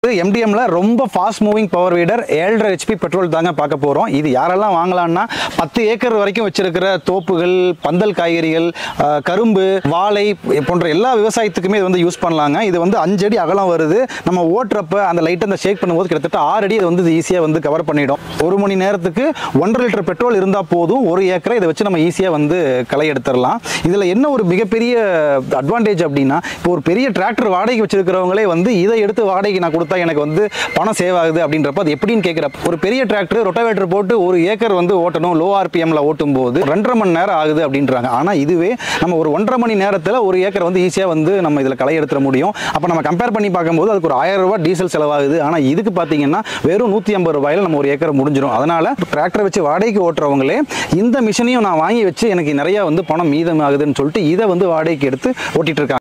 எம்டிஎம்ல ரொம்ப fast moving power வீடர் ஏழரை HP petrol தாங்க பார்க்க போகிறோம் இது யாரெல்லாம் வாங்கலாம்னா பத்து ஏக்கர் வரைக்கும் வச்சிருக்கிற தோப்புகள் பந்தல் காய்கறிகள் அஹ், கரும்பு வாழை போன்ற எல்லா விவசாயத்துக்குமே இது வந்து யூஸ் பண்ணலாங்க இது வந்து அஞ்சடி அகலம் வருது நம்ம ஓட்டுறப்ப அந்த லைட்டை அந்த ஷேக் பண்ணும்போது கிட்டத்தட்ட ஆறு அடி இது வந்து ஈஸியாக வந்து கவர் பண்ணிடும் ஒரு மணி நேரத்துக்கு ஒன்றரை லிட்டர் பெட்ரோல் இருந்தால் போதும் ஒரு ஏக்கரை இதை வச்சு நம்ம ஈஸியாக வந்து களை எடுத்துடலாம் இதில் என்ன ஒரு மிகப்பெரிய அட்வான்டேஜ் அப்படின்னா இப்போ ஒரு பெரிய டிராக்டர் வாடகைக்கு வச்சிருக்கிறவங்களே வந்து இதை எடுத்து வாடகைக்கு நான் கொடுத்தா எனக்கு வந்து பணம் சேவ் ஆகுது அப்படின்றப்ப அது எப்படின்னு கேட்குற ஒரு பெரிய டிராக்டர் ரொட்டவேட்டர் போட்டு ஒரு ஏக்கர் வந்து ஓட்டணும் லோ ஆர்பிஎம்ல ஓட்டும் போது ரெண்டரை மணி நேரம் ஆகுது அப்படின்றாங்க ஆனால் இதுவே நம்ம ஒரு ஒன்றரை மணி நேரத்தில் ஒரு ஏக்கர் வந்து ஈஸியாக வந்து நம்ம இதில் களை எடுத்துட முடியும் அப்போ நம்ம கம்பேர் பண்ணி பார்க்கும்போது அதுக்கு ஒரு ஆயிரம் ரூபாய் டீசல் செலவாகுது ஆனால் இதுக்கு பார்த்தீங்கன்னா வெறும் நூற்றி ஐம்பது ரூபாயில் நம்ம ஒரு ஏக்கர் முடிஞ்சிடும் அதனால டிராக்டர் வச்சு வாடகைக்கு ஓட்டுறவங்களே இந்த மிஷினையும் நான் வாங்கி வச்சு எனக்கு நிறைய வந்து பணம் மீதம் ஆகுதுன்னு சொல்லிட்டு இதை வந்து வாடகைக்கு எடுத்து ஓட்டிட்டு இருக்காங்க